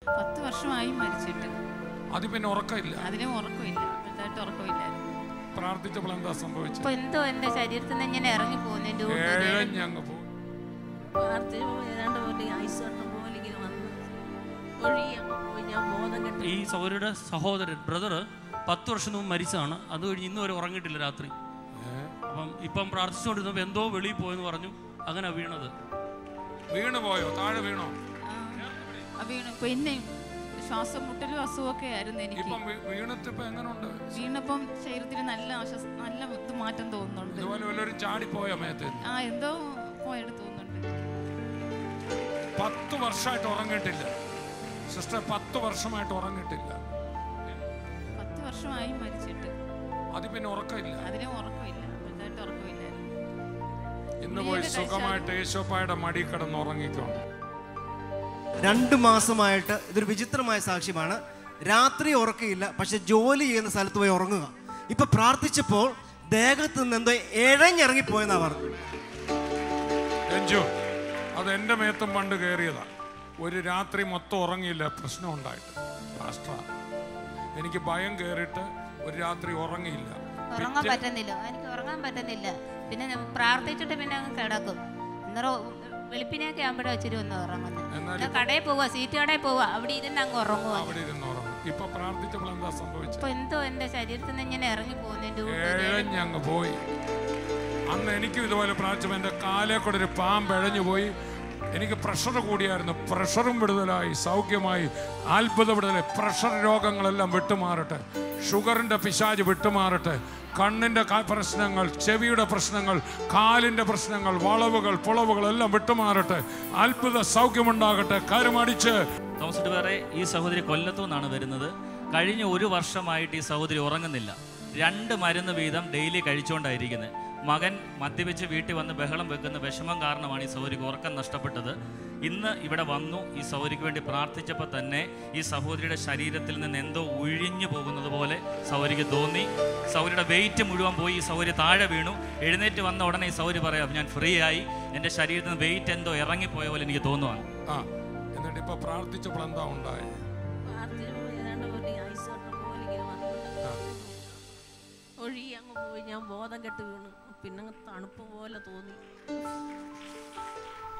പത്ത് വർഷമായി മരിച്ചിട്ട് അത് പിന്നെ ഉറക്കമില്ല അതിനും ഉറക്കമില്ല വലുതായിട്ട് ഉറക്കമില്ലായിരുന്നു പ്രാർത്ഥിച്ചപ്പോൾ എന്താ സംഭവിച്ചത് ഇപ്പൊ എന്തോ എന്റെ ശരീരത്തിൽ നിന്ന് ഇങ്ങനെ ഇറങ്ങി പോകുന്നു എന്റെ ഉള്ളിൽ ഏഴഞ്ഞങ്ങ് പോകും പ്രാർത്ഥിച്ചപ്പോൾ ഏതാണ്ട് പോലെ ഐസ് വട്ടം പോലെ ഇങ്ങനെ വന്ന് ഒഴുകി അങ്ങ് പോയി ഞാൻ ബോധം കെട്ട് ഈ സഹോദരിയുടെ സഹോദരൻ ബ്രദർ പത്ത് വർഷം മുമ്പ് മരിച്ചതാണ് അത് കഴിഞ്ഞ് ഇന്ന് വരെ ഉറങ്ങിയിട്ടില്ല രാത്രി അപ്പം ഇപ്പം പ്രാർത്ഥിച്ചുകൊണ്ടിരുന്നപ്പോൾ എന്തോ വെളിയിൽ പോയെന്ന് പറഞ്ഞു അങ്ങനെ വീണത് വീണ് പോയോ താഴെ വീണോ ആ വീണു പിന്നെ ശ്വാസം മുട്ടലും അസുഖമൊക്കെ ആയിരുന്നു എനിക്ക് ഇപ്പം വീ- വീണിട്ട് ഇപ്പൊ എങ്ങനെയുണ്ട് വീണപ്പം ശരീരത്തിന് നല്ല ആശ്വാസ നല്ല ഇത് മാറ്റം തോന്നുന്നുണ്ട് ഇതുപോലെ വല്ലവരും ചാടിപ്പോയോ മേത്ത് ആ എന്തോ പോയിട്ട് തോന്നുന്നുണ്ട് പത്ത് വർഷമായിട്ട് ഉറങ്ങിയിട്ടില്ല സിസ്റ്റർ പത്ത് വർഷമായിട്ട് ഉറങ്ങിയിട്ടില്ല പത്ത് വർഷമായി മരിച്ചിട്ട് അത് പിന്നെ ഉറക്കമില്ല അതിനും ഉറക്കമില്ല വലുതായിട്ട് ഉറക്കമില്ലായിരുന്നു ഇന്ന് പോയി സുഖമായിട്ട് യേശോപ്പായുടെ മടി കിടന്ന് ഉറങ്ങിക്കോണം രണ്ട് മാസമായിട്ട് ഇതൊരു വിചിത്രമായ സാക്ഷ്യമാണ് രാത്രി ഉറക്കയില്ല പക്ഷെ ജോലി ചെയ്യുന്ന സ്ഥലത്ത് പോയി ഉറങ്ങുക ഇപ്പൊ പ്രാർത്ഥിച്ചപ്പോൾ ദേഹത്ത് നിന്ന് എന്തോ ഇഴഞ്ഞിറങ്ങിപ്പോയെന്നാ പറഞ്ഞു രഞ്ജു അത് എൻ്റെ മേത്തും പണ്ട് കയറിയതാ ഒരു രാത്രി മൊത്തം ഉറങ്ങിയില്ല പ്രശ്നം ഉണ്ടായിട്ട് പാസ്റ്റർ എനിക്ക് ഭയം കയറിയിട്ട് ഒരു രാത്രി ഉറങ്ങിയില്ല ഉറങ്ങാൻ പറ്റുന്നില്ല എനിക്ക് ഉറങ്ങാൻ പറ്റുന്നില്ല പിന്നെ ഞാൻ പ്രാർത്ഥിച്ചിട്ട് പിന്നെ അങ്ങ് കിടക്കും അന്നേരം വെളുപ്പിനൊക്കെ ആകുമ്പോഴേ ഇച്ചിരി ഒന്ന് ഉറങ്ങുന്നത് എന്നാലും ഞാൻ കടയിൽ പോവുക സീറ്റ് കടയിൽ പോവുക അവിടെ ഇരുന്ന് അങ്ങ് ഉറങ്ങുക അവിടെ ഇരുന്ന് ഉറങ്ങും ഇപ്പൊ പ്രാർത്ഥിച്ചപ്പോൾ എന്താ സംഭവിച്ചത് ഇപ്പൊ എന്തോ എന്റെ ശരീരത്തിൽ നിന്ന് ഇങ്ങനെ ഇറങ്ങി പോകുന്നു എന്റെ ഉള്ളിൽ ഏഴഞ്ഞങ്ങ് പോയി അന്ന് എനിക്കും ഇതുപോലെ പ്രാർത്ഥിച്ചപ്പോൾ എൻ്റെ കാലേ കൂടെ ഒരു പാമ്പ് എഴഞ്ഞു പോയി എനിക്ക് പ്രഷർ കൂടിയായിരുന്നു പ്രഷറും വിടുതലായി സൗഖ്യമായി അത്ഭുത വിടുതലായി പ്രഷർ രോഗങ്ങളെല്ലാം വിട്ടുമാറട്ടെ ഷുഗറിൻ്റെ പിശാജ് വിട്ടുമാറട്ടെ കണ്ണിൻ്റെ ക- പ്രശ്നങ്ങൾ ചെവിയുടെ പ്രശ്നങ്ങൾ കാലിൻ്റെ പ്രശ്നങ്ങൾ വളവുകൾ പുളവുകൾ എല്ലാം വിട്ടുമാറട്ടെ അത്ഭുത സൗഖ്യമുണ്ടാകട്ടെ കരുമടിച്ച് തോമസിട്ട് വേറെ ഈ സഹോദരി കൊല്ലത്തു നിന്നാണ് വരുന്നത് കഴിഞ്ഞ ഒരു വർഷമായിട്ട് ഈ സഹോദരി ഉറങ്ങുന്നില്ല രണ്ട് മരുന്ന് വീതം ഡെയിലി കഴിച്ചുകൊണ്ടായിരിക്കുന്നത് മകൻ മദ്യപിച്ച് വീട്ടിൽ വന്ന് ബഹളം വെക്കുന്ന വിഷമം കാരണമാണ് ഈ സഹോദരിക്ക് ഉറക്കം നഷ്ടപ്പെട്ടത് ഇന്ന് ഇവിടെ വന്നു ഈ സഹോദരിക്ക് വേണ്ടി പ്രാർത്ഥിച്ചപ്പോൾ തന്നെ ഈ സഹോദരിയുടെ ശരീരത്തിൽ നിന്ന് എന്തോ ഒഴിഞ്ഞു പോകുന്നത് പോലെ സഹോദരിക്ക് തോന്നി സഹോദരിയുടെ വെയിറ്റ് മുഴുവൻ പോയി ഈ സഹോദരി താഴെ വീണു എഴുന്നേറ്റ് വന്ന ഉടനെ ഈ സഹോദരി പറയാം ഞാൻ ഫ്രീ ആയി എൻ്റെ ശരീരത്തിൽ നിന്ന് വെയിറ്റ് എന്തോ ഇറങ്ങിപ്പോയ പോലെ എനിക്ക് തോന്നുവാണ് ആ എന്നിട്ട് ഇപ്പൊ പ്രാർത്ഥിച്ചപ്പോൾ എന്താ ഉണ്ടായത് പ്രാർത്ഥിച്ചപ്പോൾ ഏതാണ്ട് പോലെ ഐസ് വട്ടം പോലെ ഇങ്ങനെ വന്ന് ഒഴുകി അങ്ങ് പോയി ഞാൻ ബോധം കെട്ട് വീണു പിന്നെ അങ്ങ് തണുപ്പ് പോലെ തോന്നി